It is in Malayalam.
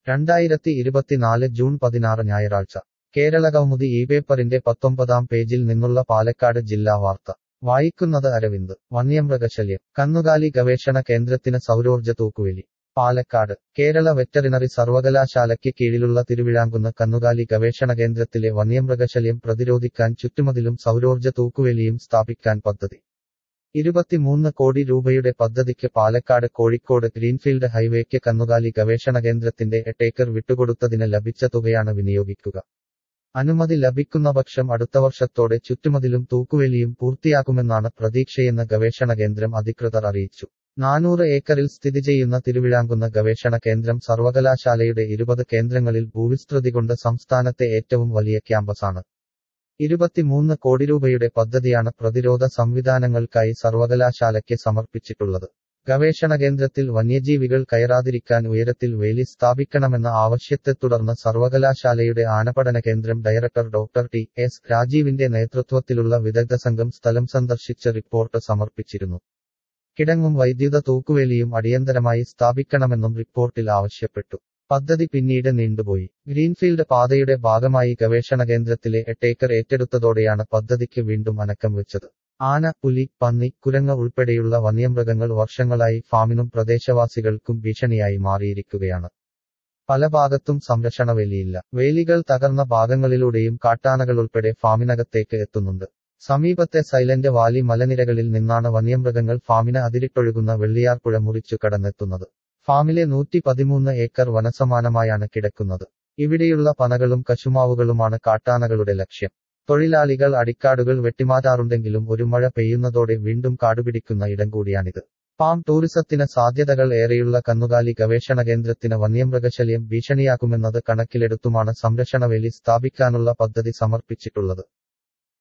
രണ്ടായിരത്തി ഇരുപത്തിനാല് ജൂൺ പതിനാറ് ഞായറാഴ്ച കേരളകൗമുദി ഈ പേപ്പറിന്റെ പത്തൊമ്പതാം പേജിൽ നിന്നുള്ള പാലക്കാട് ജില്ലാ വാർത്ത വായിക്കുന്നത് അരവിന്ദ് വന്യമൃഗശല്യം കന്നുകാലി ഗവേഷണ കേന്ദ്രത്തിന് സൗരോർജ്ജ തൂക്കുവേലി പാലക്കാട് കേരള വെറ്ററിനറി സർവകലാശാലയ്ക്ക് കീഴിലുള്ള തിരുവിഴാങ്കുന്ന് കന്നുകാലി ഗവേഷണ കേന്ദ്രത്തിലെ വന്യമൃഗശല്യം പ്രതിരോധിക്കാൻ ചുറ്റുമതിലും സൗരോർജ്ജ തൂക്കുവേലിയും സ്ഥാപിക്കാൻ പദ്ധതി ഇരുപത്തിമൂന്ന് കോടി രൂപയുടെ പദ്ധതിക്ക് പാലക്കാട് കോഴിക്കോട് ഗ്രീൻഫീൽഡ് ഹൈവേക്ക് കന്നുകാലി ഗവേഷണ കേന്ദ്രത്തിന്റെ എട്ടേക്കർ വിട്ടുകൊടുത്തതിന് ലഭിച്ച തുകയാണ് വിനിയോഗിക്കുക അനുമതി ലഭിക്കുന്ന പക്ഷം അടുത്ത വർഷത്തോടെ ചുറ്റുമതിലും തൂക്കുവേലിയും പൂർത്തിയാക്കുമെന്നാണ് പ്രതീക്ഷയെന്ന് ഗവേഷണ കേന്ദ്രം അധികൃതർ അറിയിച്ചു നാനൂറ് ഏക്കറിൽ സ്ഥിതി ചെയ്യുന്ന തിരുവിഴാങ്കുന്ന ഗവേഷണ കേന്ദ്രം സർവകലാശാലയുടെ ഇരുപത് കേന്ദ്രങ്ങളിൽ ഭൂവിസ്തൃതി കൊണ്ട് സംസ്ഥാനത്തെ ഏറ്റവും വലിയ ക്യാമ്പസാണ് ഇരുപത്തിമൂന്ന് കോടി രൂപയുടെ പദ്ധതിയാണ് പ്രതിരോധ സംവിധാനങ്ങൾക്കായി സർവകലാശാലയ്ക്ക് സമർപ്പിച്ചിട്ടുള്ളത് ഗവേഷണ കേന്ദ്രത്തിൽ വന്യജീവികൾ കയറാതിരിക്കാൻ ഉയരത്തിൽ വേലി സ്ഥാപിക്കണമെന്ന ആവശ്യത്തെ തുടർന്ന് സർവകലാശാലയുടെ ആനപഠന കേന്ദ്രം ഡയറക്ടർ ഡോക്ടർ ടി എസ് രാജീവിന്റെ നേതൃത്വത്തിലുള്ള വിദഗ്ധ സംഘം സ്ഥലം സന്ദർശിച്ച് റിപ്പോർട്ട് സമർപ്പിച്ചിരുന്നു കിടങ്ങും വൈദ്യുത തൂക്കുവേലിയും അടിയന്തരമായി സ്ഥാപിക്കണമെന്നും റിപ്പോർട്ടിൽ ആവശ്യപ്പെട്ടു പദ്ധതി പിന്നീട് നീണ്ടുപോയി ഗ്രീൻഫീൽഡ് പാതയുടെ ഭാഗമായി ഗവേഷണ കേന്ദ്രത്തിലെ എട്ടേക്കർ ഏറ്റെടുത്തതോടെയാണ് പദ്ധതിക്ക് വീണ്ടും അനക്കം വെച്ചത് ആന പുലി പന്നി കുരങ്ങ ഉൾപ്പെടെയുള്ള വന്യമൃഗങ്ങൾ വർഷങ്ങളായി ഫാമിനും പ്രദേശവാസികൾക്കും ഭീഷണിയായി മാറിയിരിക്കുകയാണ് പല ഭാഗത്തും സംരക്ഷണ വേലിയില്ല വേലികൾ തകർന്ന ഭാഗങ്ങളിലൂടെയും കാട്ടാനകൾ ഉൾപ്പെടെ ഫാമിനകത്തേക്ക് എത്തുന്നുണ്ട് സമീപത്തെ സൈലന്റ് വാലി മലനിരകളിൽ നിന്നാണ് വന്യമൃഗങ്ങൾ ഫാമിന് അതിരിട്ടൊഴുകുന്ന വെള്ളിയാർപ്പുഴ മുറിച്ചു കടന്നെത്തുന്നത് ഫാമിലെ നൂറ്റി പതിമൂന്ന് ഏക്കർ വനസമാനമായാണ് കിടക്കുന്നത് ഇവിടെയുള്ള പനകളും കശുമാവുകളുമാണ് കാട്ടാനകളുടെ ലക്ഷ്യം തൊഴിലാളികൾ അടിക്കാടുകൾ വെട്ടിമാറ്റാറുണ്ടെങ്കിലും ഒരു മഴ പെയ്യുന്നതോടെ വീണ്ടും കാടുപിടിക്കുന്ന ഇടം കൂടിയാണിത് പാം ടൂറിസത്തിന് സാധ്യതകൾ ഏറെയുള്ള കന്നുകാലി ഗവേഷണ കേന്ദ്രത്തിന് വന്യമൃഗശല്യം ഭീഷണിയാക്കുമെന്നത് കണക്കിലെടുത്തുമാണ് സംരക്ഷണവേലി സ്ഥാപിക്കാനുള്ള പദ്ധതി സമർപ്പിച്ചിട്ടുള്ളത്